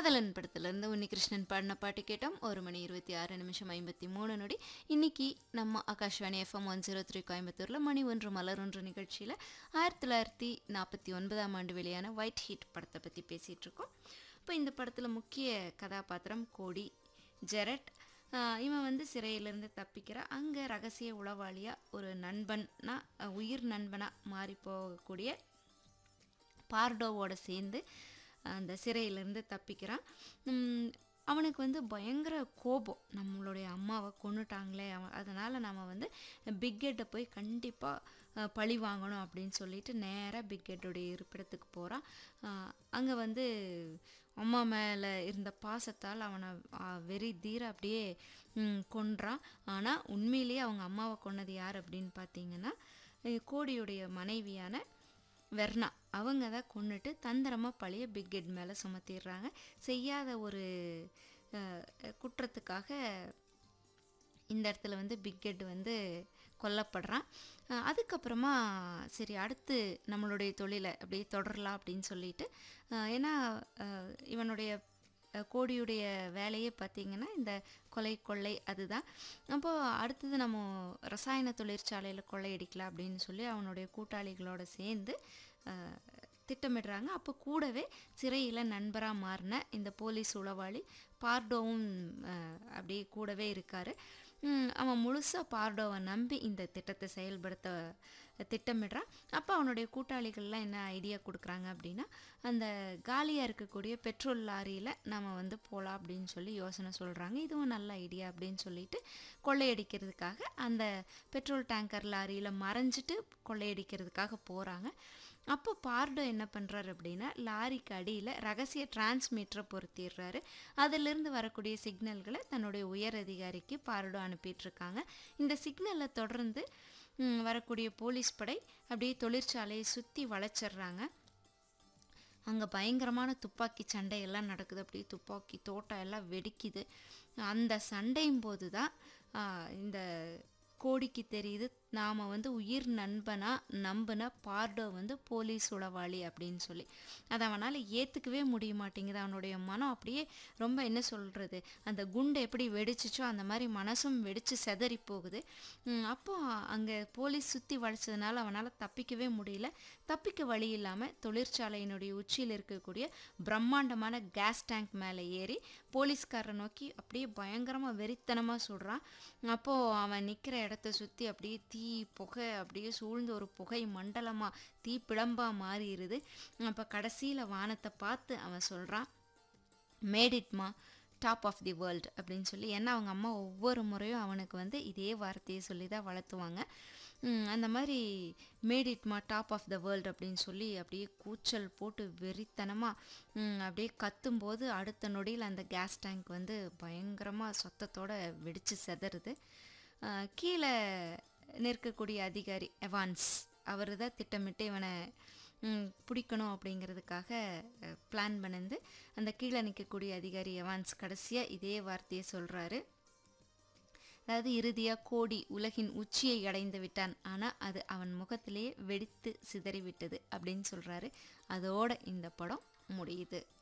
காதலன் படத்துலேருந்து உன்னிகிருஷ்ணன் பாடின பாட்டு கேட்டோம் ஒரு மணி இருபத்தி ஆறு நிமிஷம் ஐம்பத்தி மூணு நொடி இன்னைக்கு நம்ம Akashvani FM one zero three கோயம்புத்தூரில் மணி ஒன்று மலர் ஒன்று நிகழ்ச்சியில் ஆயிரத்தி தொள்ளாயிரத்தி நாற்பத்தி ஒன்பதாம் ஆண்டு வெளியான ஒயிட் ஹீட் படத்தை பற்றி பேசிகிட்டு இருக்கோம் இப்போ இந்த படத்தில் முக்கிய கதாபாத்திரம் கோடி ஜெரட் ஆஹ் இவன் வந்து சிறையிலேருந்து தப்பிக்கிற அங்கே ரகசிய உளவாளியாக ஒரு நண்பன்னா அஹ் உயிர் நண்பனாக மாறி போகக்கூடிய பார்டோவோட சேர்ந்து அந்த சிறையிலேருந்து தப்பிக்கிறான் உம், அவனுக்கு வந்து பயங்கர கோபம் நம்மளுடைய அம்மாவை கொன்னுட்டாங்களே அவன் அதனால் நம்ம வந்து பிக்கெட்டை போய் கண்டிப்பாக பழி வாங்கணும் அப்படின்னு சொல்லிட்டு நேராக பிக்கெட்டுடைய இருப்பிடத்துக்கு போகிறான் அங்கே வந்து அம்மா மேலே இருந்த பாசத்தால் அவனை ஆ, வெறி தீர அப்படியே ம், கொன்றான் ஆனால் உண்மையிலேயே அவங்க அம்மாவை கொன்னது யார் அப்படின்னு பார்த்தீங்கன்னா அஹ் கோடியுடைய மனைவியான வெர்னா அவங்க தான் கொண்டுட்டு தந்திரமாக பழைய பிக்கெட் மேலே சுமத்திடுறாங்க செய்யாத ஒரு அஹ், குற்றத்துக்காக இந்த இடத்துல வந்து பிக்கெட் வந்து கொல்லப்படுறான் அஹ், அதுக்கப்புறமா சரி அடுத்து நம்மளுடைய தொழிலை அப்படியே தொடரலாம் அப்படின்னு சொல்லிட்டு அஹ், ஏன்னா அஹ், இவனுடைய அஹ், கோடியுடைய வேலையே பார்த்திங்கன்னா இந்த கொலை கொள்ளை அதுதான் அப்போ அடுத்தது நம்ம ரசாயன தொழிற்சாலையில் கொள்ளையடிக்கலாம் அப்படின்னு சொல்லி அவனுடைய கூட்டாளிகளோட சேர்ந்து அஹ், திட்டமிடுறாங்க அப்போ கூடவே சிறையில் நண்பராக மாறின இந்த போலீஸ் உளவாளி பார்டோவும் அஹ், அப்படியே கூடவே இருக்கார் அவன் முழுசாக பார்டோவை நம்பி இந்த திட்டத்தை செயல்படுத்த திட்டமிடுறான் அப்போ அவனுடைய கூட்டாளிகள்லாம் என்ன ஐடியா கொடுக்குறாங்க அப்படின்னா அந்த காலியாக இருக்கக்கூடிய பெட்ரோல் லாரியில் நம்ம வந்து போகலாம் அப்படின்னு சொல்லி யோசனை சொல்கிறாங்க இதுவும் நல்ல ஐடியா அப்படின்னு சொல்லிட்டு கொள்ளையடிக்கிறதுக்காக அந்த பெட்ரோல் டேங்கர் லாரியில் மறைஞ்சிட்டு கொள்ளையடிக்கிறதுக்காக போகிறாங்க அப்போ பார்டோ என்ன பண்ணுறாரு அப்படின்னா லாரிக்கு அடியில் ரகசிய டிரான்ஸ்மீட்டரை பொருத்திடுறாரு அதிலிருந்து வரக்கூடிய சிக்னல்களை தன்னுடைய உயர் அதிகாரிக்கு பார்டோ அனுப்பிட்டுருக்காங்க இந்த சிக்னலை தொடர்ந்து ம், வரக்கூடிய போலீஸ் படை அப்படியே தொழிற்சாலையை சுற்றி வளைச்சிடுறாங்க அங்கே பயங்கரமான துப்பாக்கி சண்டையெல்லாம் நடக்குது அப்படியே துப்பாக்கி தோட்டம் எல்லாம் வெடிக்குது அந்த சண்டையும் போது தான் இந்த கோடிக்கு தெரியுது நாம் வந்து உயிர் நண்பனாக நம்பின பார்டோ வந்து போலீஸ் உளவாளி அப்படின்னு சொல்லி அதை அவனால் ஏற்றுக்கவே முடிய மாட்டேங்குது அவனுடைய மனம் அப்படியே ரொம்ப என்ன சொல்கிறது அந்த குண்டு எப்படி வெடிச்சிச்சோ அந்த மாதிரி மனசும் வெடித்து செதறி போகுது உம், அப்போ அங்கே போலீஸ் சுற்றி வளைச்சதுனால அவனால் தப்பிக்கவே முடியல தப்பிக்க வழி இல்லாமல் தொழிற்சாலையினுடைய உச்சியில் இருக்கக்கூடிய பிரம்மாண்டமான கேஸ் டேங்க் மேலே ஏறி போலீஸ்காரரை நோக்கி அப்படியே பயங்கரமாக வெறித்தனமாக சுடுறான் அப்போது அவன் நிற்கிற இடத்த சுற்றி அப்படியே தீ புகை அப்படியே சூழ்ந்து ஒரு புகை மண்டலமாக தீ பிழம்பாக மாறிடுது அப்போ கடைசியில் வானத்தை பார்த்து அவன் சொல்கிறான் made it ma top of the world அப்படின்னு சொல்லி ஏன்னா அவங்க அம்மா ஒவ்வொரு முறையும் அவனுக்கு வந்து இதே வார்த்தையை சொல்லி தான் வளர்த்துவாங்க உம், அந்த மாதிரி made it ma top of the world அப்படின்னு சொல்லி அப்படியே கூச்சல் போட்டு வெறித்தனமாக அப்படியே கத்தும்போது அடுத்த நொடியில் அந்த கேஸ் டேங்க் வந்து பயங்கரமாக சத்தத்தோட வெடித்து செதறுது அஹ், கீழே நிற்கக்கூடிய அதிகாரி எவான்ஸ் அவர் தான் திட்டமிட்டு இவனை ம், பிடிக்கணும் அப்படிங்கிறதுக்காக பிளான் பண்ணிந்து அந்த கீழே நிற்கக்கூடிய அதிகாரி எவான்ஸ் கடைசியாக இதே வார்த்தையை சொல்கிறாரு அதாவது இறுதியாக கோடி உலகின் உச்சியை அடைந்து விட்டான் ஆனால் அது அவன் முகத்திலேயே வெடித்து சிதறிவிட்டது அப்படின்னு சொல்கிறாரு அதோட இந்த படம் முடியுது